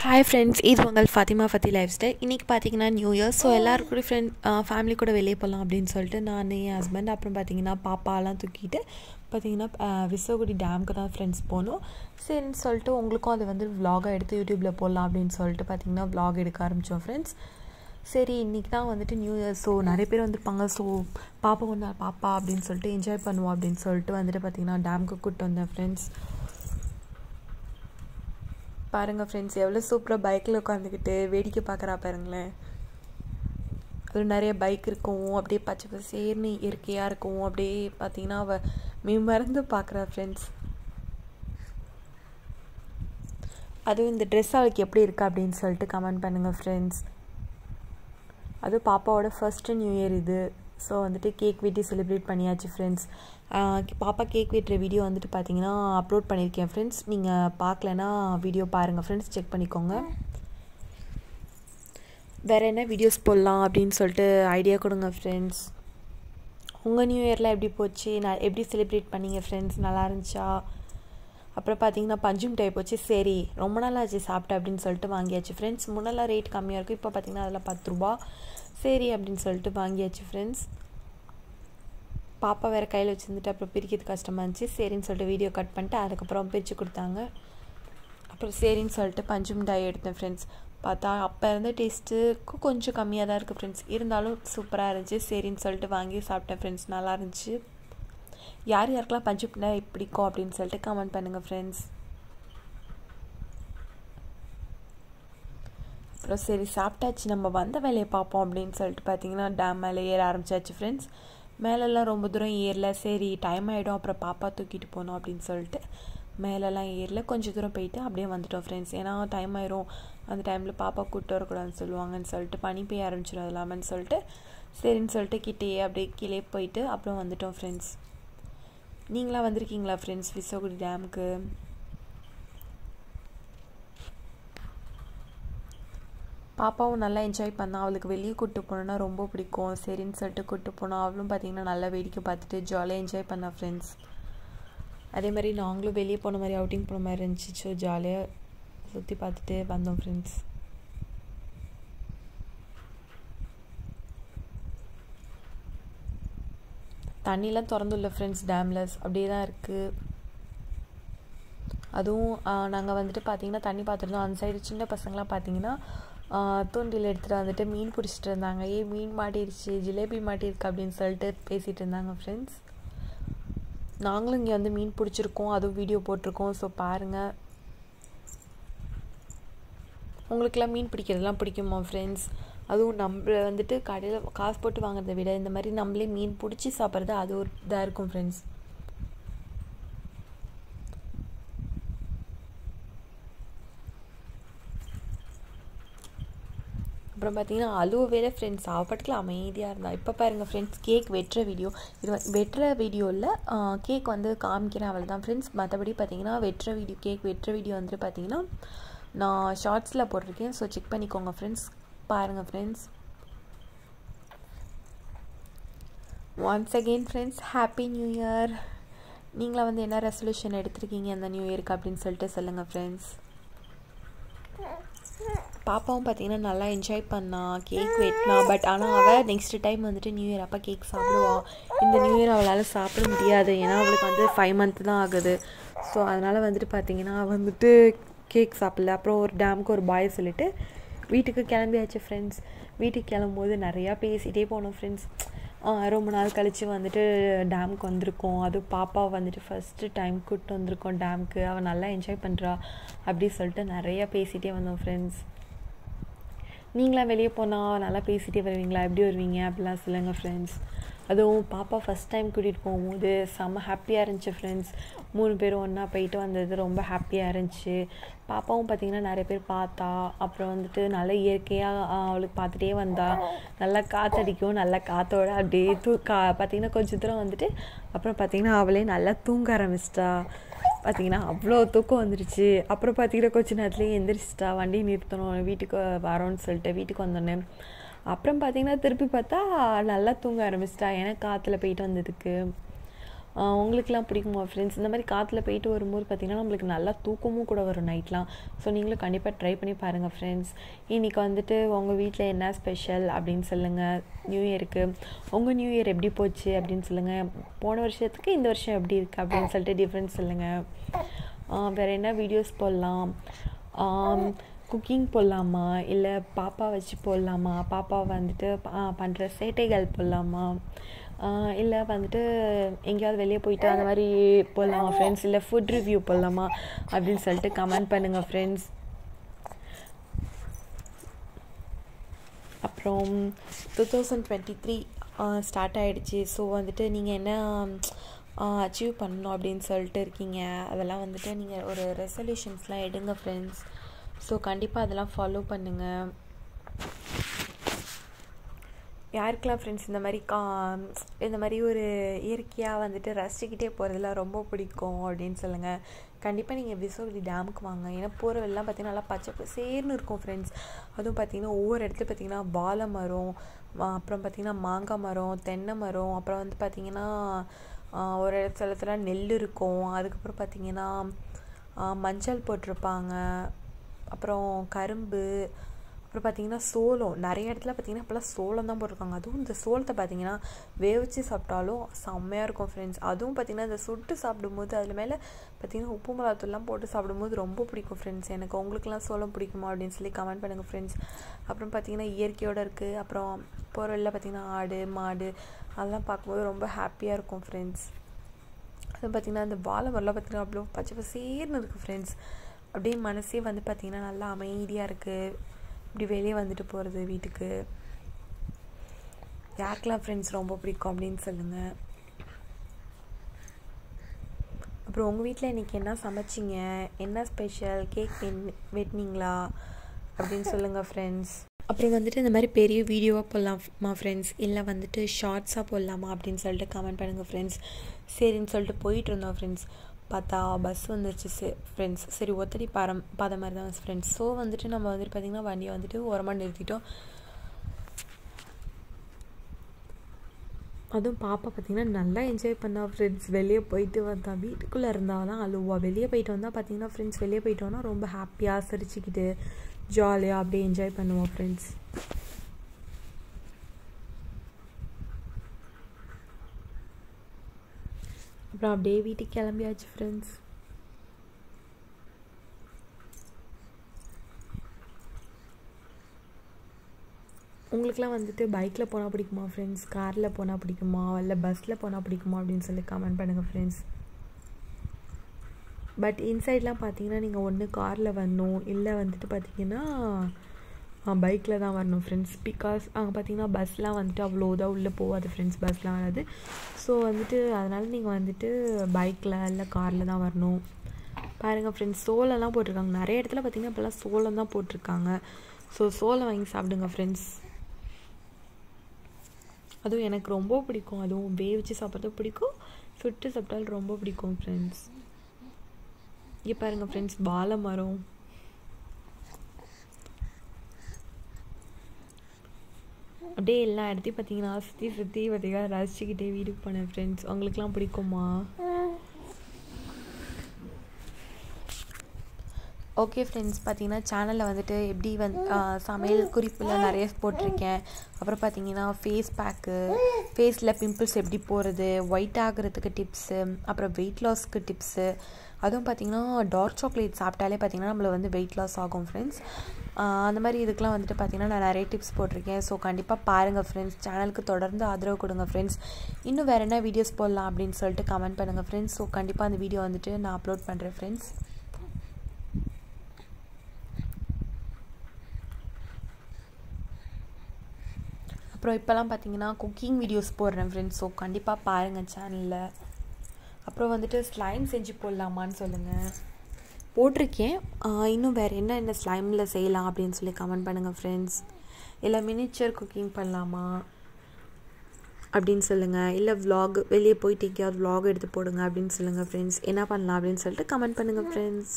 hi friends இது உங்கள் Fathima ஃபத்தி life style இன்றைக்கி பார்த்தீங்கன்னா நியூ இயர் ஸோ எல்லோரும் கூட ஃப்ரெண்ட் ஃபேமிலி கூட வெளியே போகலாம் அப்படின்னு சொல்லிட்டு நான் என் ஹஸ்பண்ட் அப்புறம் பார்த்தீங்கன்னா பாப்பாலாம் தூக்கிட்டு பார்த்தீங்கன்னா விசவகுடி டேமுக்கு தான் ஃப்ரெண்ட்ஸ் போனோம் சரின்னு சொல்லிட்டு உங்களுக்கும் அது வந்து vlog-ஆ எடுத்து யூடியூப்பில் போடலாம் அப்படின்னு சொல்லிட்டு பார்த்தீங்கன்னா vlog எடுக்க ஆரம்பித்தோம் ஃப்ரெண்ட்ஸ் சரி இன்றைக்கி தான் வந்துட்டு நியூ இயர் ஸோ நிறைய பேர் வந்திருப்பாங்க ஸோ பாப்பா ஒன்றா பாப்பா அப்படின்னு சொல்லிட்டு என்ஜாய் பண்ணுவோம் அப்படின்னு சொல்லிட்டு வந்துட்டு பார்த்தீங்கன்னா டேமுக்கு கூப்பிட்டு வந்தேன் ஃப்ரெண்ட்ஸ் பாருங்கள் ஃப்ரெண்ட்ஸ் எவ்வளோ சூப்பராக பைக்கில் உட்காந்துக்கிட்டு வேடிக்கை பார்க்குறா பாருங்களேன் அது நிறைய பைக் இருக்கும் அப்படியே பச்சை பசேர்னு இயற்கையாக இருக்கும் அப்படியே பார்த்தீங்கன்னா அவள் மே மறந்து பார்க்குறா ஃப்ரெண்ட்ஸ் அதுவும் இந்த ட்ரெஸ் அவளுக்கு எப்படி இருக்கா அப்படின்னு சொல்லிட்டு கமெண்ட் பண்ணுங்கள் ஃப்ரெண்ட்ஸ் அது பாப்பாவோட ஃபஸ்ட்டு நியூ இயர் இது ஸோ வந்துட்டு கேக் வெட்டி செலிப்ரேட் பண்ணியாச்சு ஃப்ரெண்ட்ஸ் பாப்பா கேக் வெட்டுற வீடியோ வந்துட்டு பார்த்தீங்கன்னா அப்லோட் பண்ணியிருக்கேன் ஃப்ரெண்ட்ஸ் நீங்கள் பார்க்கலனா வீடியோ பாருங்கள் ஃப்ரெண்ட்ஸ் செக் பண்ணிக்கோங்க வேறு என்ன வீடியோஸ் போடலாம் அப்படின்னு சொல்லிட்டு ஐடியா கொடுங்க ஃப்ரெண்ட்ஸ் உங்கள் நியூ இயரில் எப்படி போச்சு நான் எப்படி செலிப்ரேட் பண்ணீங்க ஃப்ரெண்ட்ஸ் நல்லா இருந்துச்சா அப்புறம் பார்த்தீங்கன்னா பஞ்சும் டைப் வச்சு சரி ரொம்ப நாள் ஆச்சு சாப்பிட்டேன் அப்படின்னு சொல்லிட்டு வாங்கியாச்சு ஃப்ரெண்ட்ஸ் முன்னெல்லாம் ரேட் கம்மியாக இருக்கும் இப்போ பார்த்தீங்கன்னா அதில் பத்து ரூபா சரி அப்படின்னு சொல்லிட்டு வாங்கியாச்சு ஃப்ரெண்ட்ஸ் பாப்பா வேறு கையில் வச்சுருந்துட்டு அப்புறம் பிரிக்கிறது கஷ்டமாக இருந்துச்சு சரின்னு சொல்லிட்டு வீடியோ கட் பண்ணிட்டு அதுக்கப்புறம் பிரித்து கொடுத்தாங்க அப்புறம் சரின்னு சொல்லிட்டு பஞ்சு மிட்டாய் எடுத்தேன் ஃப்ரெண்ட்ஸ் பார்த்தா அப்போ இருந்த டேஸ்ட்டுக்கு கொஞ்சம் கம்மியாக தான் இருக்குது ஃப்ரெண்ட்ஸ் இருந்தாலும் சூப்பராக இருந்துச்சு சரின்னு சொல்லிட்டு வாங்கி சாப்பிட்டேன் ஃப்ரெண்ட்ஸ் நல்லா இருந்துச்சு யார் யாருக்கெல்லாம் பஞ்சு மிட்டாய் பிடிக்கும் அப்படின்னு சொல்லிட்டு கமெண்ட் பண்ணுங்கள் ஃப்ரெண்ட்ஸ் அப்புறம் சரி சாப்பிட்டாச்சு நம்ம வந்த வேலையை பார்ப்போம் அப்படின்னு சொல்லிட்டு பார்த்தீங்கன்னா டேம் மேலே ஏற ஆரம்பிச்சாச்சு ஃப்ரெண்ட்ஸ் மேலெல்லாம் ரொம்ப தூரம் ஏறல சரி டைம் ஆகிடும் அப்புறம் பாப்பா தூக்கிட்டு போனோம் அப்படின்னு சொல்லிட்டு மேலெல்லாம் ஏறல கொஞ்சம் தூரம் போயிட்டு அப்படியே வந்துட்டோம் ஃப்ரெண்ட்ஸ் ஏன்னா டைம் ஆயிரும் அந்த டைமில் பாப்பா கூப்பிட்டு வரக்கூடாதுன்னு சொல்லுவாங்கன்னு சொல்லிட்டு பனி பெய்ய ஆரம்பிச்சிடும் அது இல்லாமன்னு சொல்லிட்டு சரின்னு சொல்லிட்டு கிட்டேயே அப்படியே கீழே போயிட்டு அப்புறம் வந்துட்டோம் ஃப்ரெண்ட்ஸ் நீங்களாம் வந்திருக்கீங்களா ஃப்ரெண்ட்ஸ் விசோகுடி டேமுக்கு பாப்பாவும் நல்லா என்ஜாய் பண்ணா அவளுக்கு வெளியே கூப்பிட்டு போனோன்னா ரொம்ப பிடிக்கும் சரின்னு சொல்லிட்டு கூப்பிட்டு போனோம் அவளும் பார்த்தீங்கன்னா நல்லா வேடிக்கை பார்த்துட்டு ஜாலியாக என்ஜாய் பண்ணா ஃப்ரெண்ட்ஸ் அதே மாதிரி நாங்களும் வெளியே போன மாதிரி அவுட்டிங் போன மாதிரி இருந்துச்சு ஸோ ஜாலியாக சுற்றி பார்த்துட்டு வந்தோம் ஃப்ரெண்ட்ஸ் தண்ணிலாம் திறந்துள்ள ஃப்ரெண்ட்ஸ் டேம்லெஸ் அப்படியே தான் இருக்குது அதுவும் நாங்கள் வந்துட்டு பார்த்தீங்கன்னா தண்ணி பார்த்துருந்தோம் அந்த சைடு சின்ன பசங்களாம் பார்த்தீங்கன்னா தூண்டில் எடுத்துகிட்டு வந்துட்டு மீன் பிடிச்சிட்டு இருந்தாங்க ஏ மீன் மாட்டிருச்சு ஜிலேபி மாட்டிருக்கு அப்படின்னு சொல்லிட்டு பேசிகிட்டு இருந்தாங்க ஃப்ரெண்ட்ஸ் நாங்களும் இங்கே வந்து மீன் பிடிச்சிருக்கோம் அதுவும் வீடியோ போட்டிருக்கோம் ஸோ பாருங்கள் உங்களுக்கெல்லாம் மீன் பிடிக்கிறதுலாம் பிடிக்குமா ஃப்ரெண்ட்ஸ் அதுவும் நம்ம வந்துட்டு கடையில் காசு போட்டு வாங்குறத விட இந்த மாதிரி நம்மளே மீன் பிடிச்சி சாப்பிட்றது அது ஒரு இதாக இருக்கும் ஃப்ரெண்ட்ஸ் அப்புறம் பார்த்தீங்கன்னா அழுவ வேற ஃப்ரெண்ட்ஸ் சாப்பாட்டுக்குள்ள அமைதியாக இருந்தா இப்போ பாருங்கள் ஃப்ரெண்ட்ஸ் கேக் வெட்டுற வீடியோ இது வெட்டுற வீடியோவில் கேக் வந்து காமிக்கிறேன் அவள் தான் ஃப்ரெண்ட்ஸ் மற்றபடி பார்த்தீங்கன்னா வெட்டுற வீடியோ கேக் வெட்டுற வீடியோ வந்துட்டு பார்த்தீங்கன்னா நான் ஷார்ட்ஸில் போட்டிருக்கேன் ஸோ செக் பண்ணிக்கோங்க ஃப்ரெண்ட்ஸ் பாருங்கள் friends once again friends happy new year நீங்களாம் வந்து என்ன ரெசல்யூஷன் எடுத்திருக்கீங்க அந்த நியூ இயருக்கு அப்படின்னு சொல்லிட்டு சொல்லுங்கள் ஃப்ரெண்ட்ஸ் பாப்பாவும் பார்த்தீங்கன்னா நல்லா என்ஜாய் பண்ணா கேக் வெட்டினா பட் ஆனால் அவள் நெக்ஸ்ட் டைம் வந்துட்டு நியூ இயர் அப்போ கேக் சாப்பிடுவாள் இந்த நியூ இயர் அவளால் சாப்பிட முடியாது ஏன்னா அவளுக்கு வந்து ஃபைவ் மந்த் தான் ஆகுது ஸோ அதனால் வந்துட்டு பார்த்தீங்கன்னா வந்துட்டு கேக் சாப்பிடல அப்புறம் ஒரு டேமுக்கு ஒரு பாய் சொல்லிட்டு வீட்டுக்கு கிளம்பியாச்சு ஃப்ரெண்ட்ஸ் வீட்டுக்கு கிளம்பும்போது நிறையா பேசிகிட்டே போனோம் ஃப்ரெண்ட்ஸ் ரொம்ப நாள் கழித்து வந்துட்டு டேமுக்கு வந்திருக்கோம் அதுவும் பாப்பா வந்துட்டு ஃபஸ்ட்டு டைம் கூப்பிட்டு வந்திருக்கோம் டேமுக்கு அவள் நல்லா என்ஜாய் பண்ணுறா அப்படி சொல்லிட்டு நிறையா பேசிகிட்டே வந்தோம் ஃப்ரெண்ட்ஸ் நீங்களாம் வெளியே போனால் நல்லா பேசிகிட்டே வருவீங்களா எப்படி வருவீங்க அப்படிலாம் சொல்லுங்கள் ஃப்ரெண்ட்ஸ் அதுவும் பாப்பா ஃபஸ்ட் டைம் கூட்டிகிட்டு போகும்போது செம்ம ஹாப்பியாக இருந்துச்சு ஃப்ரெண்ட்ஸ் மூணு பேரும் ஒன்றா போயிட்டு வந்தது ரொம்ப ஹாப்பியாக இருந்துச்சு பாப்பாவும் பார்த்திங்கன்னா நிறைய பேர் பார்த்தா அப்புறம் வந்துட்டு நல்ல இயற்கையாக அவளுக்கு பார்த்துட்டே வந்தா நல்லா காற்றடிக்கும் நல்லா காற்றோட அப்படியே தூ கா பார்த்திங்கன்னா கொஞ்சம் தூரம் வந்துட்டு அப்புறம் பார்த்திங்கன்னா அவளே நல்லா தூங்க ஆரம்பிச்சிட்டா பார்த்தீங்கன்னா அவ்வளோ தூக்கம் வந்துருச்சு அப்புறம் பார்த்தீங்கன்னா கொஞ்ச நேரத்துலேயே எந்திரிச்சிட்டா வண்டி நிறுத்தணும் வீட்டுக்கு வரோன்னு சொல்லிட்டு வீட்டுக்கு வந்தோடனே அப்புறம் பார்த்தீங்கன்னா திருப்பி பார்த்தா நல்லா தூங்க ஆரம்பிச்சிட்டா ஏன்னா காற்றுல போயிட்டு வந்ததுக்கு உங்களுக்குலாம் பிடிக்குமா ஃப்ரெண்ட்ஸ் இந்த மாதிரி காற்றுல போயிட்டு வரும்போது பார்த்திங்கன்னா நம்மளுக்கு நல்லா தூக்கமும் கூட வரும் நைட்லாம் ஸோ நீங்களும் கண்டிப்பாக ட்ரை பண்ணி பாருங்கள் ஃப்ரெண்ட்ஸ் இன்றைக்கி வந்துட்டு உங்கள் வீட்டில் என்ன ஸ்பெஷல் அப்படின்னு சொல்லுங்கள் நியூ இயருக்கு உங்கள் நியூ இயர் எப்படி போச்சு அப்படின்னு சொல்லுங்கள் போன வருஷத்துக்கு இந்த வருஷம் எப்படி இருக்குது அப்படின்னு சொல்லிட்டு டிஃப்ரென்ஸ் சொல்லுங்கள் வேறு என்ன வீடியோஸ் போடலாம் குக்கிங் போடலாமா இல்லை பாப்பா வச்சு போடலாமா பாப்பா வந்துட்டு பண்ணுற சேட்டைகள் போடலாமா இல்லை வந்துட்டு எங்கேயாவது வெளியே போயிட்டு அந்த மாதிரி போடலாமா ஃப்ரெண்ட்ஸ் இல்லை ஃபுட் ரிவ்யூ போடலாமா அப்படின்னு சொல்லிட்டு கமெண்ட் பண்ணுங்கள் ஃப்ரெண்ட்ஸ் அப்புறம் two thousand twenty three start ஆகிடுச்சு ஸோ வந்துட்டு நீங்கள் என்ன அச்சீவ் பண்ணணும் அப்படின்னு சொல்லிட்டு இருக்கீங்க அதெல்லாம் வந்துட்டு நீங்கள் ஒரு ரெசல்யூஷன்ஸ்லாம் எடுங்க ஃப்ரெண்ட்ஸ் ஸோ கண்டிப்பாக அதெல்லாம் ஃபாலோ பண்ணுங்கள் யாருக்கெல்லாம் ஃப்ரெண்ட்ஸ் இந்த மாதிரி கா இந்த மாதிரி ஒரு இயற்கையாக வந்துட்டு ரசிச்சுக்கிட்டே போகிறதுலாம் ரொம்ப பிடிக்கும் அப்படின்னு சொல்லுங்கள் கண்டிப்பாக நீங்கள் விசோகி டேமுக்கு வாங்க ஏன்னா போகிற வெளிலாம் பார்த்தீங்கன்னா நல்லா பச்சை பசேர்னு இருக்கும் ஃப்ரெண்ட்ஸ் அதுவும் பார்த்தீங்கன்னா ஒவ்வொரு இடத்துல பார்த்தீங்கன்னா வாழை மரம் அப்புறம் பார்த்திங்கன்னா மாங்காய் மரம் தென்னை மரம் அப்புறம் வந்து பார்த்திங்கன்னா ஒரு இடத்துல நெல் இருக்கும் அதுக்கப்புறம் பார்த்திங்கன்னா மஞ்சள் போட்டிருப்பாங்க அப்புறம் கரும்பு அப்புறம் பார்த்திங்கன்னா சோளம் நிறைய இடத்துல பார்த்திங்கன்னா இப்போலாம் சோளம் தான் போட்டிருக்காங்க அதுவும் இந்த சோளத்தை பார்த்திங்கன்னா வேவிச்சு சாப்பிட்டாலும் செம்மையாக இருக்கும் ஃப்ரெண்ட்ஸ் அதுவும் பார்த்திங்கன்னா இந்த சுட்டு சாப்பிடும்போது அதில் மேலே பார்த்திங்கன்னா உப்பு மிளகாத்தூள்லாம் போட்டு சாப்பிடும்போது ரொம்ப பிடிக்கும் ஃப்ரெண்ட்ஸ் எனக்கு உங்களுக்குலாம் சோளம் பிடிக்குமா அப்படின்னு சொல்லி கமெண்ட் பண்ணுங்கள் ஃப்ரெண்ட்ஸ் அப்புறம் பார்த்திங்கன்னா இயற்கையோடு இருக்குது அப்புறம் போகிற வழியில் பார்த்திங்கன்னா ஆடு மாடு அதெல்லாம் பார்க்கும்போது ரொம்ப ஹாப்பியாக இருக்கும் ஃப்ரெண்ட்ஸ் அது பார்த்திங்கன்னா அந்த வாழை மரம்லாம் பார்த்திங்கன்னா அவ்வளோ பச்சை பசேர்னு இருக்குது ஃப்ரெண்ட்ஸ் அப்படியே மனசே வந்து பார்த்திங்கன்னா நல்லா அமைதியாக இருக்குது இப்படி வெளியே வந்துட்டு போகிறது வீட்டுக்கு யாருக்கெல்லாம் ஃப்ரெண்ட்ஸ் ரொம்ப பிடிக்கும் அப்படின்னு சொல்லுங்கள் அப்புறம் உங்கள் வீட்டில் இன்றைக்கி என்ன சமைச்சிங்க என்ன ஸ்பெஷல் கேக் வென் வெட்டினீங்களா அப்படின்னு சொல்லுங்கள் ஃப்ரெண்ட்ஸ் அப்புறம் வந்துட்டு இந்த மாதிரி பெரிய வீடியோவாக போடலாமா ஃப்ரெண்ட்ஸ் இல்லை வந்துட்டு ஷார்ட்ஸாக போடலாமா அப்படின்னு சொல்லிட்டு கமெண்ட் பண்ணுங்கள் ஃப்ரெண்ட்ஸ் சரின்னு சொல்லிட்டு போயிட்டு இருந்தோம் ஃப்ரெண்ட்ஸ் பார்த்தா பஸ் வந்துருச்சு சே ஃப்ரெண்ட்ஸ் சரி ஒத்தடி பாரம் பாத மாதிரி தான் ஃப்ரெண்ட்ஸ் ஸோ வந்துட்டு நம்ம வந்துட்டு பார்த்திங்கன்னா வண்டியை வந்துட்டு ஓரமாக நிறுத்திட்டோம் அதுவும் பாப்பா பார்த்திங்கன்னா நல்லா என்ஜாய் பண்ணா ஃப்ரெண்ட்ஸ் வெளியே போயிட்டு வந்தா வீட்டுக்குள்ளே இருந்தால் தான் அழுவா வெளியே போயிட்டு வந்தால் பார்த்திங்கன்னா ஃப்ரெண்ட்ஸ் வெளியே போயிட்டோன்னா ரொம்ப ஹாப்பியாக சிரிச்சுக்கிட்டு ஜாலியாக அப்படியே என்ஜாய் பண்ணுவோம் ஃப்ரெண்ட்ஸ் அப்புறம் அப்படியே வீட்டுக்கு கிளம்பியாச்சு ஃப்ரெண்ட்ஸ் உங்களுக்குலாம் வந்துட்டு பைக்கில் போனால் பிடிக்குமா ஃப்ரெண்ட்ஸ் காரில் போனால் பிடிக்குமா இல்லை பஸ்ஸில் போனால் பிடிக்குமா அப்படின்னு சொல்லி கமெண்ட் பண்ணுங்கள் ஃப்ரெண்ட்ஸ் பட் இன்சைட்லாம் பார்த்தீங்கன்னா நீங்கள் ஒன்று காரில் வரணும் இல்லை வந்துட்டு பார்த்தீங்கன்னா பைக்கில் தான் வரணும் ஃப்ரெண்ட்ஸ் பிகாஸ் அங்கே பார்த்தீங்கன்னா பஸ்லாம் வந்துட்டு அவ்வளோ இதாக உள்ளே போகாது ஃப்ரெண்ட்ஸ் பஸ்லாம் வராது ஸோ வந்துட்டு அதனால் நீங்கள் வந்துட்டு பைக்கில் இல்லை காரில் தான் வரணும் பாருங்கள் ஃப்ரெண்ட்ஸ் சோளம்லாம் போட்டிருக்காங்க நிறைய இடத்துல பார்த்தீங்கன்னா இப்போல்லாம் சோளம் தான் போட்டிருக்காங்க ஸோ சோளம் வாங்கி சாப்பிடுங்க ஃப்ரெண்ட்ஸ் அதுவும் எனக்கு ரொம்ப பிடிக்கும் அதுவும் வேவிச்சு சாப்பிட்றது பிடிக்கும் சுட்டு சாப்பிட்டாலும் ரொம்ப பிடிக்கும் ஃப்ரெண்ட்ஸ் இங்கே பாருங்கள் ஃப்ரெண்ட்ஸ் வாழை மரம் அப்படியே எல்லா இடத்தையும் பார்த்தீங்கன்னா சுற்றி சுற்றி பார்த்தீங்கன்னா ரசிச்சுக்கிட்டே வீட்டுக்கு போனேன் ஃப்ரெண்ட்ஸ் உங்களுக்குலாம் பிடிக்குமா ஓகே ஃப்ரெண்ட்ஸ் பார்த்தீங்கன்னா சேனலில் வந்துட்டு எப்படி வந் சமையல் குறிப்பில் நிறைய போட்டிருக்கேன் அப்புறம் பார்த்தீங்கன்னா ஃபேஸ் பேக்கு ஃபேஸில் பிம்பிள்ஸ் எப்படி போகிறது ஒயிட் ஆகிறதுக்கு டிப்ஸு அப்புறம் வெயிட் லாஸ்க்கு டிப்ஸு அதுவும் பார்த்தீங்கன்னா டார்க் சாக்லேட் சாப்பிட்டாலே பார்த்தீங்கன்னா நம்மள வந்து வெயிட் லாஸ் ஆகும் ஃப்ரெண்ட்ஸ் அந்த மாதிரி இதுக்கெலாம் வந்துட்டு பார்த்தீங்கன்னா நான் நிறைய டிப்ஸ் போட்டிருக்கேன் ஸோ கண்டிப்பாக பாருங்கள் ஃப்ரெண்ட்ஸ் சேனலுக்கு தொடர்ந்து ஆதரவு கொடுங்க ஃப்ரெண்ட்ஸ் இன்னும் வேறு என்ன வீடியோஸ் போடலாம் அப்படின்னு சொல்லிட்டு கமெண்ட் பண்ணுங்கள் ஃப்ரெண்ட்ஸ் ஸோ கண்டிப்பாக அந்த வீடியோ வந்துட்டு நான் அப்லோட் பண்ணுறேன் ஃப்ரெண்ட்ஸ் அப்புறம் இப்போலாம் பார்த்தீங்கன்னா குக்கிங் வீடியோஸ் போடுறேன் ஃப்ரெண்ட்ஸ் ஸோ கண்டிப்பாக பாருங்கள் சேனலில் அப்புறம் வந்துட்டு ஸ்லைம் செஞ்சு போடலாமான்னு சொல்லுங்கள் போட்டிருக்கேன் இன்னும் வேறு என்ன என்ன ஸ்லைமில் செய்யலாம் அப்படின்னு சொல்லி கமெண்ட் பண்ணுங்கள் ஃப்ரெண்ட்ஸ் இல்லை மினிச்சர் குக்கிங் பண்ணலாமா அப்படின்னு சொல்லுங்கள் இல்லை விலாக் வெளியே போயிட்டு எங்கேயாவது விலாக் எடுத்து போடுங்க அப்படின்னு சொல்லுங்கள் ஃப்ரெண்ட்ஸ் என்ன பண்ணலாம் அப்படின்னு சொல்லிட்டு கமெண்ட் பண்ணுங்கள் ஃப்ரெண்ட்ஸ்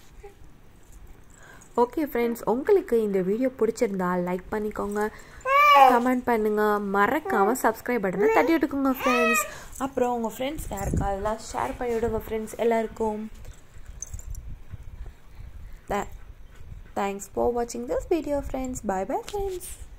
ஓகே ஃப்ரெண்ட்ஸ் உங்களுக்கு இந்த வீடியோ பிடிச்சிருந்தா லைக் பண்ணிக்கோங்க கமெண்ட் பண்ணுங்கள் மறக்காமல் சப்ஸ்கிரைப் பட்டனை தட்டி விட்டுக்குங்க ஃப்ரெண்ட்ஸ் அப்புறம் உங்கள் ஃப்ரெண்ட்ஸ் யாருக்கா அதெல்லாம் ஷேர் பண்ணி விடுங்க ஃப்ரெண்ட்ஸ் எல்லாருக்கும் தேங்க்ஸ் ஃபார் வாட்சிங் this video friends bye bye friends